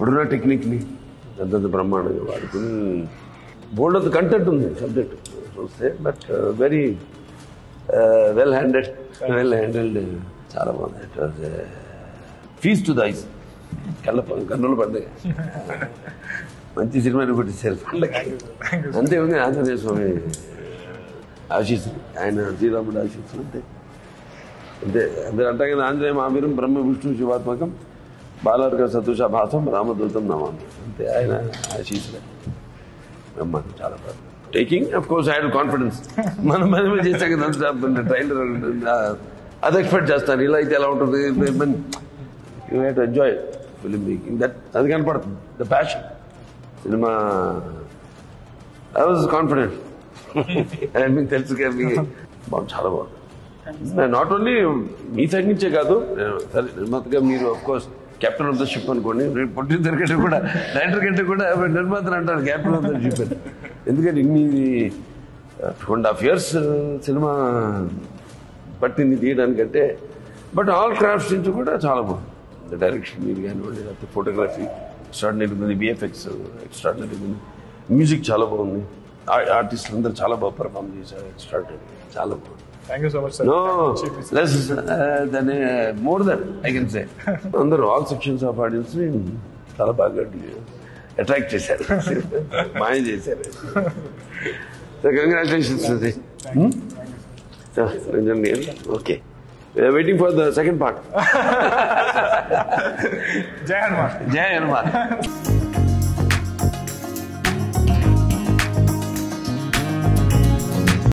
అప్పుడున్న టెక్నిక్ని అంతంత బ్రహ్మాండంగా వాడుకుని బోల్డ్ అంత కంటెంట్ ఉంది సబ్జెక్ట్ చూస్తే but very well handed well handled చాలా బాగుంది it was feast to the eyes కళ్ళ కన్నుల పండుగ మంచి సినిమా పెట్టేశారు అంతే ఉంది ఆంజనేయ స్వామి ఆశీస్సులు ఆయన శ్రీరాముడు ఆశీస్సులు అంతే అంతే మీరు అంటాం కదా ఆంజనేయ మహావీరం బ్రహ్మ విష్ణు శివాత్మకం బాలార్క సతుష భాసం రామదూతం నమామి అంతే ఆయన ఆశీస్సులే బ్రహ్మాండం చాలా బాగా taking of course I confidence మనం మనమే చేసాం కదా ట్రైలర్ అది ఎక్స్పెక్ట్ చేస్తాను ఇలా అయితే ఎలా ఉంటుంది you have to enjoy film making that అది కనపడుతుంది ద ప్యాషన్ సినిమా ఐ వాజ్ కాన్ఫిడెంట్ అండ్ మీకు తెలుసు కదా మీకు బాగుంది చాలా బాగుంది నాట్ ఓన్లీ మీ సైడ్ నుంచే కాదు నేను సరే నిర్మాతగా మీరు of course captain of the ship అనుకోండి రేపు పుట్టిన కంటే కూడా డైరెక్టర్ కంటే కూడా నిర్మాతలు అంటారు కెప్టెన్ ఆఫ్ ద షిప్ అని ఎందుకంటే ఇన్ని టూ అండ్ హాఫ్ ఇయర్స్ సినిమా పట్టింది తీయడానికంటే బట్ ఆల్ క్రాఫ్ట్స్ నుంచి కూడా చాలా బాగుంది డైరెక్షన్ మీరు కానివ్వండి లేకపోతే ఫోటోగ్రఫీ ఎక్స్ట్రాడినరీ ఉంది బిఎఫ్ఎక్స్ ఎక్స్ట్రాడినరీ ఉంది మ్యూజిక్ చాలా బాగుంది ఆర్టిస్టులు అందరూ చాలా బాగా పర్ఫామ్ చేశారు ఎక్స్ట్రాడినరీ చాలా బాగుంది thank you so much sir no less than more than I can say అందరూ ఆల్ సెక్షన్స్ ఆఫ్ ఆడియన్స్ చాలా బాగా అట్రాక్ట్ చేశారు మాయ చేశారు so congratulations okay waiting for the second part Jai Hanuman Jaya Hanuman